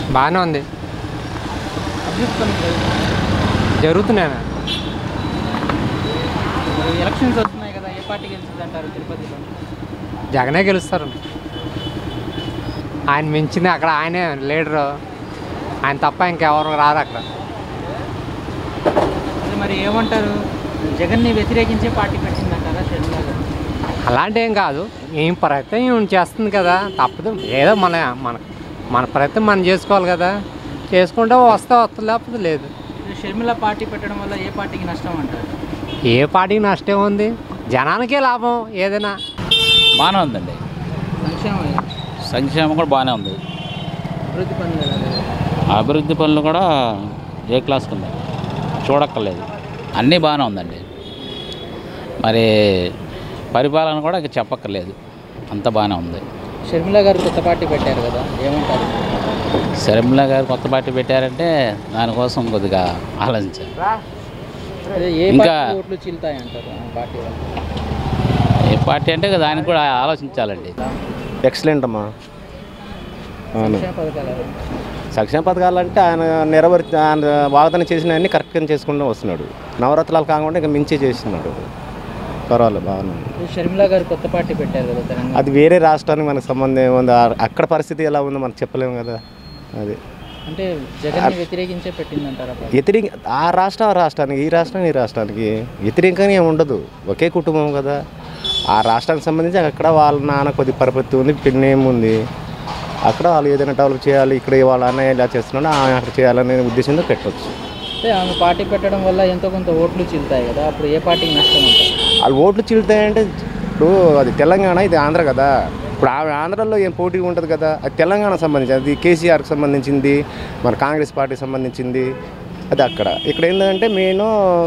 బాగానే ఉంది అభివృద్ధి పనులు జరుగుతున్నాయి. జరుగుతున్నాయి ఇప్పుడు ఎలక్షన్స్ వస్తున్నాయి కదా ఏ పార్టీ గెలుస్తుంది అంటారు తిరుపతిలో జగనే గెలుస్తారు ఆయన మించింది అక్కడ ఆయనే లీడరు ఆయన తప్ప ఇంకెవరు రారు అక్కడ అదే మరి ఏమంటారు జగన్ని వ్యతిరేకించే పార్టీ పెట్టిందంటారా షర్మిల గారు అలాంటి ఏం కాదు ఏం ప్రయత్నం ఏం చేస్తుంది కదా తప్పదు ఏదో మన మన మన ప్రయత్నం మనం చేసుకోవాలి కదా చేసుకుంటే వస్తే వస్తుంది లేకపోతే లేదు ఇప్పుడు షర్మిల పార్టీ పెట్టడం వల్ల ఏ పార్టీకి నష్టం అంటారు ఏ పార్టీకి నష్టం ఉంది జనానికే లాభం ఏదైనా బాగానే ఉందండి సంక్షేమం సంక్షేమం కూడా బాగానే ఉంది అభివృద్ధి పనులు ఎలా లేదు? అభివృద్ధి పనులు కూడా ఏ క్లాస్కి ఉన్నాయి చూడక్కర్లేదు అన్నీ బాగానే ఉందండి మరి పరిపాలన కూడా ఇక చెప్పక్కర్లేదు అంత బాగానే ఉంది షర్మిల గారు కొత్త పార్టీ పెట్టారు కదా ఏమంటారు శర్మిల గారు కొత్త పార్టీ పెట్టారంటే దానికోసం కొద్దిగా ఆలోచించారు అదే ఏ ఇంకా- పార్టీ ఓట్లు చీలుతాయి అంటారు ఆ పార్టీ వల్ల? ఏ పార్టీ అంటే ఇక దానికి కూడా ఆలోచించాలండి ఎక్సలెంట్ అమ్మా అవును సంక్షేమ పథకాలు ఎలా? సంక్షేమ పథకాలు అంటే ఆయన నెరవేర్ ఆయన వాగ్దానం చేసిన అన్ని కరెక్ట్గా చేసుకుంటూ వస్తున్నాడు నవరత్నాలు కాకుండా ఇంకా మించి చేస్తున్నాడు పర్వాలేదు బాగానే ఉంది. ఇప్పుడు షర్మిల గారు కొత్త పార్టీ పెట్టారు కదా తెలంగాణ అది వేరే రాష్ట్రానికి మనకు సంబంధం ఏముంది ఆ- అక్కడ పరిస్థితి ఎలా ఉందో మనకు చెప్పలేము కదా అది అంటే జగన్ని వ్యతిరేకించే పెట్టిందంటారా పార్టీ? వ్యతిరేక ఆ రాష్ట్రం ఆ రాష్ట్రానికి ఈ రాష్ట్రం ఈ రాష్ట్రానికి వ్యతిరేకంగా ఏమి ఉండదు ఒకే కుటుంబం కదా ఆ రాష్ట్రానికి సంబంధించి అక్కడ వాళ్ళ నాన్న కొద్ది పరపతి ఉంది పిన్నేం ఉంది అక్కడ వాళ్ళు ఏదైనా డెవలప్ చేయాలి ఇక్కడ వాళ్ళ అన్నయ్య ఇలా చేస్తున్నాడు ఆమె అక్కడ చేయాలనే ఉద్దేశంతో పెట్టవచ్చు అంటే ఆమె పార్టీ పెట్టడం వల్ల ఎంతో కొంత ఓట్లు చీలుతాయి కదా అప్పుడు ఏ పార్టీకి నష్టం అంటారు వాళ్ళు ఓట్లు చీలుతాయంటే ఇప్పుడు అది తెలంగాణ ఇది ఆంధ్ర కదా ఇప్పుడు ఆమె ఆంధ్రాలో ఏం పోటీ ఉంటుంది కదా అది తెలంగాణకు సంబంధించి అది కేసీఆర్కి సంబంధించింది మన కాంగ్రెస్ పార్టీకి సంబంధించింది అది అక్కడ ఇక్కడ ఏంటంటే మెయిన్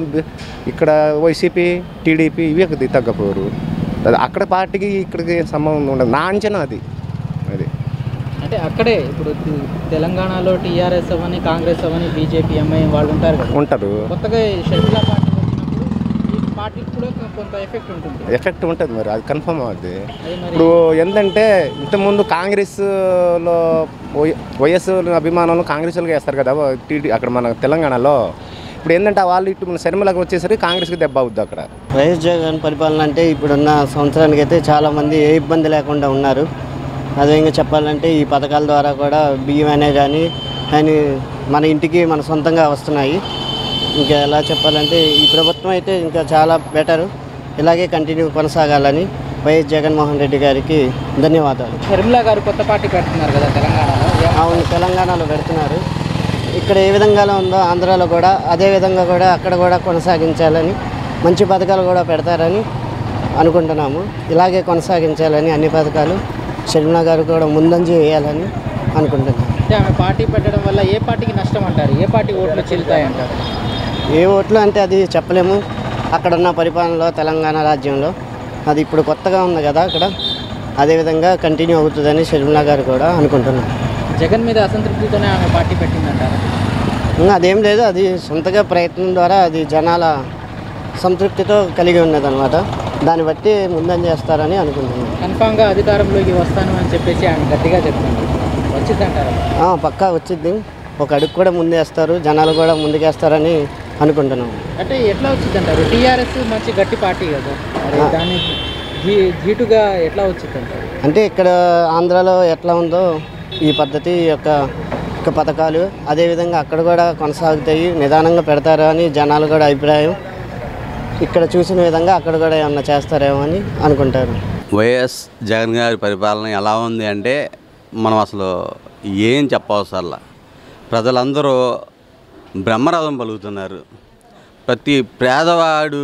ఇక్కడ వైసీపీ టీడీపీ ఇవి ఒక తగ్గపోరు అది అక్కడ పార్టీకి ఇక్కడికి ఏం సంబంధం ఉండదు నా అంచనా అది అది అంటే అక్కడే ఇప్పుడు తె- తెలంగాణలో టీఆర్ఎస్ అవని కాంగ్రెస్ అవని బీజేపీ ఎంఐఎం వాళ్ళు ఉంటారు కదా ఉంటారు కొత్తగా ఈ షర్మిల పార్టీ వచ్చినప్పుడు ఈ పార్టీకి కూడా కొ- కొంత ఎఫెక్ట్ ఉంటుంది ఎఫెక్ట్ ఉంటుంది మరి అది కన్ఫర్మ్ అవుద్ది అది మరి ఇప్పుడు ఏంటంటే ఇంతకుముందు కాంగ్రెస్లో వై- వైఎస్ అభిమానులు కాంగ్రెస్ వాళ్ళకి వేస్తారు కదా టీడీ అక్కడ మన తెలంగాణలో ఇప్పుడు ఏంటంటే వాళ్ళు ఇటు మన శర్మిలకు వచ్చేసరికి కాంగ్రెస్కి దెబ్బ అవుద్ది అక్కడ వైఎస్ జగన్ పరిపాలన అంటే ఇప్పుడున్న సంవత్సరానికి అయితే చాలామంది ఏ ఇబ్బంది లేకుండా ఉన్నారు అదేవిధంగా చెప్పాలంటే ఈ పథకాల ద్వారా కూడా బియ్యం అనే కానీ అని మన ఇంటికి మన సొంతంగా వస్తున్నాయి ఇంకా ఎలా చెప్పాలంటే ఈ ప్రభుత్వం అయితే ఇంకా చాలా బెటర్ ఇలాగే కంటిన్యూ కొనసాగాలని వైఎస్ జగన్మోహన్ రెడ్డి గారికి ధన్యవాదాలు షర్మిల గారు కొత్త పార్టీ పెడుతున్నారు కదా తెలంగాణలో ఏం- అవును తెలంగాణలో పెడుతున్నారు ఇక్కడ ఏ విధంగా ఉందో ఆంధ్రాలో కూడా అదే విధంగా కూడా అక్కడ కూడా కొనసాగించాలని మంచి పథకాలు కూడా పెడతారని అనుకుంటున్నాము ఇలాగే కొనసాగించాలని అన్ని పథకాలు షర్మిల గారు కూడా ముందంజ వేయాలని అనుకుంటున్నాను అంటే ఆమె పార్టీ పెట్టడం వల్ల ఏ పార్టీకి నష్టం అంటారు ఏ పార్టీ ఓట్లు చీలుతాయి అంటారు ఏ ఓట్లు అంటే అది చెప్పలేము అక్కడ ఉన్న పరిపాలనలో తెలంగాణ రాజ్యంలో అది ఇప్పుడు కొత్తగా ఉంది కదా అక్కడ అదేవిధంగా కంటిన్యూ అవుతుందని షర్మిల గారు కూడా అనుకుంటున్నాను జగన్ మీద అసంతృప్తితోనే ఆమె పార్టీ పెట్టిందంటారు ఇంకా అదేం లేదు అది సొంతగా ప్రయత్నం ద్వారా అది జనాల సంతృప్తితో కలిగి ఉన్నదన్నమాట దాన్ని బట్టి ముందని చేస్తారని అనుకుంటున్నాను కన్ఫామ్గా అధికారంలోకి వస్తాను అని చెప్పేసి ఆమె గట్టిగా చెప్తుంది వచ్చిందంటారా ఆ, పక్కా వచ్చింది ఒక అడుగు కూడా ముందేస్తారు జనాలు కూడా ముందుకేస్తారని అనుకుంటున్నాం అంటే ఎట్లా వచ్చిందంటారు టీఆర్ఎస్ మంచి గట్టి పార్టీ కదా మరి ఆ. దాన్ని ధీ ధీటుగా ఎట్లా వచ్చిందంటారు అంటే ఇక్కడ ఆంధ్రాలో ఎట్లా ఉందో ఈ పద్ధతి ఈ యొక్క యొక్క పథకాలు అదేవిధంగా అక్కడ కూడా కొనసాగుతాయి నిదానంగా పెడతారు అని జనాలు కూడా అభిప్రాయం ఇక్కడ చూసిన విధంగా అక్కడ కూడా ఏమన్నా చేస్తారేమో అని అనుకుంటారు వైఎస్ జగన్ గారి పరిపాలన ఎలా ఉంది అంటే మనం అసలు ఏం చెప్పవసరలా ప్రజలందరూ బ్రహ్మరథం పలుకుతున్నారు ప్రతి పేదవాడు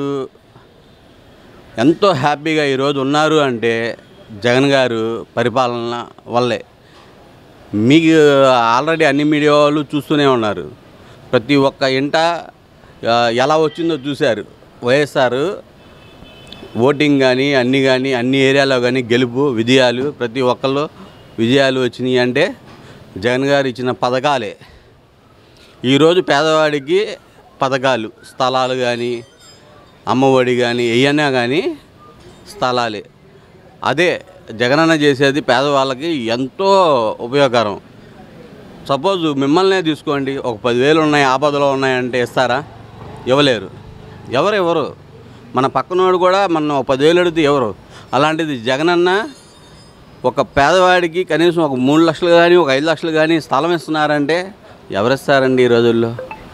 ఎంతో హ్యాపీగా ఈరోజు ఉన్నారు అంటే జగన్ గారు పరిపాలన వల్లే మీకు ఆల్రెడీ అన్ని మీడియా వాళ్ళు చూస్తూనే ఉన్నారు ప్రతి ఒక్క ఇంట ఆ, ఎలా వచ్చిందో చూశారు వైఎస్ఆర్ ఓటింగ్ కానీ అన్ని కానీ అన్ని ఏరియాలో కానీ గెలుపు విజయాలు ప్రతి ఒక్కళ్ళు విజయాలు వచ్చినాయి అంటే జగన్ గారు ఇచ్చిన పథకాలే ఈరోజు పేదవాడికి పథకాలు స్థలాలు కానీ అమ్మఒడి కానీ ఏయన్నా కానీ స్థలాలే అదే జగనన్న చేసేది పేదవాళ్ళకి ఎంతో ఉపయోగకరం సపోజ్ మిమ్మల్నే తీసుకోండి ఒక పదివేలు ఉన్నాయి ఆపదలో ఉన్నాయంటే ఇస్తారా ఇవ్వలేరు ఎవరు ఎవరు మన పక్కనోడు కూడా మన ఒక పదివేలు అడిగితే ఎవరు అలాంటిది జగనన్న ఒక పేదవాడికి కనీసం ఒక మూడు లక్షలు కానీ ఒక ఐదు లక్షలు కానీ స్థలం ఇస్తున్నారంటే ఎవరిస్తారండి ఈ రోజుల్లో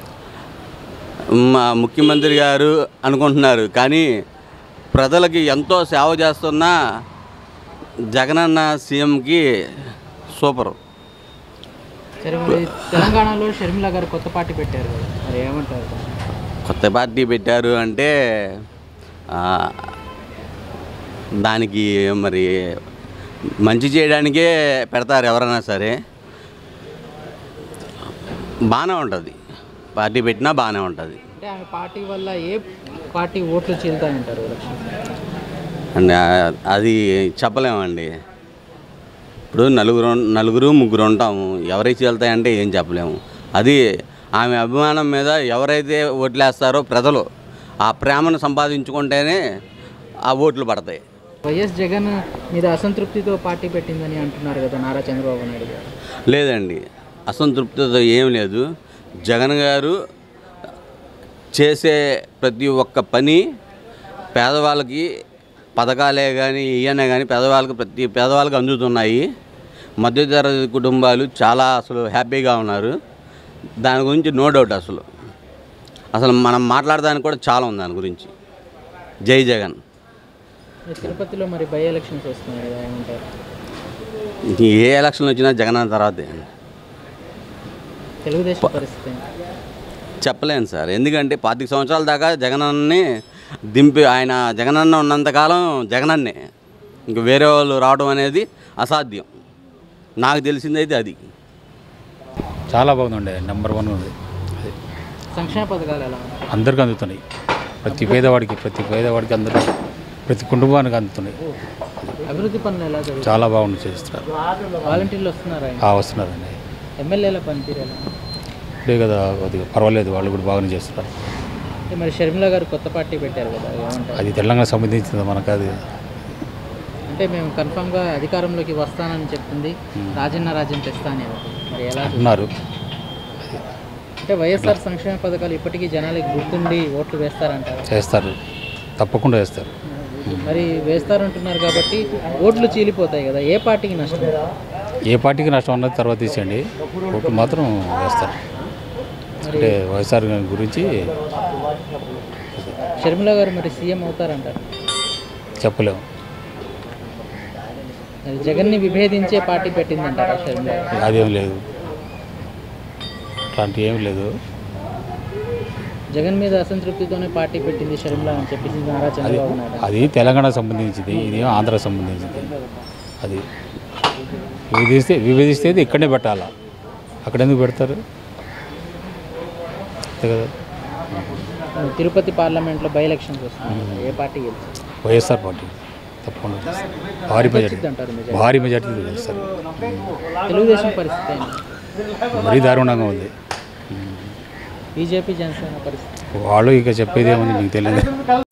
మా ముఖ్యమంత్రి గారు అనుకుంటున్నారు కానీ ప్రజలకి ఎంతో సేవ చేస్తున్న జగనన్న సీఎంకి సూపరు సరే మరి తెలంగాణలో షర్మిల గారు కొత్త పార్టీ పెట్టారు కదా మరి ఏమంటారు కొత్త పార్టీ పెట్టారు అంటే ఆ, దానికి మరి మంచి చేయడానికే పెడతారు ఎవరైనా సరే బాగానే ఉంటుంది పార్టీ పెట్టినా బాగానే ఉంటుంది అంటే ఆమె పార్టీ వల్ల ఏ పార్టీ ఓట్లు చీలుతాయంటారు ఎలక్షన్ అండ్ ఆ- అది చెప్పలేమండి ఇప్పుడు నలుగురు నలుగురు ముగ్గురు ఉంటాము ఎవరైతే వెళ్తాయంటే ఏం చెప్పలేము అది ఆమె అభిమానం మీద ఎవరైతే ఓట్లేస్తారో ప్రజలు ఆ ప్రేమను సంపాదించుకుంటేనే ఆ ఓట్లు పడతాయి వైఎస్ జగన్ మీద అసంతృప్తితో పార్టీ పెట్టిందని అంటున్నారు కదా నారా చంద్రబాబు నాయుడు గారు లేదండి అసంతృప్తితో ఏం లేదు జగన్ గారు చేసే ప్రతి ఒక్క పని పేదవాళ్ళకి పథకాలే కానీ ఇవన్నీ కానీ పేదవాళ్ళకి ప్రతి పేదవాళ్ళకి అందుతున్నాయి మధ్యతరగతి కుటుంబాలు చాలా అసలు హ్యాపీగా ఉన్నారు దాని గురించి నో డౌట్ అసలు అసలు మనం మాట్లాడడానికి కూడా చాలా ఉంది దాని గురించి జై జగన్ మరి తిరుపతిలో మరి బై ఎలక్షన్స్ వస్తున్నాయి కదా ఏమంటారు ఏ ఎలక్షన్ వచ్చినా జగన్ అన్న తర్వాతే తెలుగుదేశం పరిస్థితి ఏంటి? చెప్పలేను సార్ ఎందుకంటే పాతిక సంవత్సరాల దాకా జగనన్నని దింపి ఆయన జగనన్న ఉన్నంతకాలం జగనన్నే ఇంక వేరే వాళ్ళు రావడం అనేది అసాధ్యం నాకు తెలిసిందైతే అది చాలా బాగుందండి నెంబర్ వన్ ఉంది అది సంక్షేమ పథకాలు ఎలా ఉన్నాయి అందరికీ అందుతున్నాయి ప్రతి పేదవాడికి ప్రతి పేదవాడికి అందరూ ప్రతి కుటుంబానికి అందుతున్నాయి అభివృద్ధి పనులు ఎలా జరుగుతాయి చాలా బాగుంది చేస్తున్నారు వాలంటీర్లు వస్తున్నారా ఆ వస్తున్నారండి ఎమ్మెల్యేల పనితీరు ఎలా ఉంది? ఇప్పుడే కదా కొద్దిగా పర్వాలేదు వాళ్ళు కూడా బాగానే చేస్తున్నారు అంటే మరి షర్మిల గారు కొత్త పార్టీ పెట్టారు కదా ఏమంటారు అది తెలంగాణ సంబంధించింది మనకు అది అంటే మేము కన్ఫామ్గా అధికారంలోకి వస్తానని చెప్తుంది రాజన్న రాజ్యం తెస్తా అనేది మరి ఎలా చూస్తారు? ఉన్నారు అంటే వైఎస్ఆర్ సంక్షేమ పథకాలు ఇప్పటికీ జనాలకి గుర్తుండి ఓట్లు వేస్తారంటారు చేస్తారు తప్పకుండా చేస్తారు మరి వేస్తారంటున్నారు కాబట్టి ఓట్లు చీలిపోతాయి కదా ఏ పార్టీకి నష్టం ఏ పార్టీకి నష్టం అన్నది తర్వాత తీసేయండి ఓట్లు మాత్రం వేస్తారు అంటే వైఎస్ఆర్ గారి గురించి షర్మిల గారు మరి సీఎం అవుతారంటారు చెప్పలేము మరి జగన్ని విభేదించే పార్టీ పెట్టిందంటారా షర్మిల గారు? అదేం లేదు అట్లాంటి ఏం లేదు జగన్ మీద అసంతృప్తితోనే పార్టీ పెట్టింది షర్మిల అని చెప్పేసి నారా అది చంద్రబాబు నాయుడు అది తెలంగాణ సంబంధించింది ఇదేమో ఆంధ్ర సంబంధించింది అది విభజిస్తే విభజిస్తే ఇది ఇక్కడనే పెట్టాలా అక్కడ ఎందుకు పెడతారు అంతే కదా తిరుపతి పార్లమెంట్లో బై ఎలక్షన్స్ వస్తున్నాయి ఏ పార్టీ గెలుస్తుంది వైఎస్ఆర్ పార్టీ తప్పకుండా గెలుస్తారు. భారీ మెజార్టీ అంటారు మెజారిటీ భారీ మెజార్టీ గెలుస్తారు తెలుగుదేశం పరిస్థితి ఏంటి మరీ దారుణంగా ఉంది బీజేపీ జనసేన పరిస్థితి వాళ్ళు ఇక చెప్పేది ఏముంది మీకు తెలియదు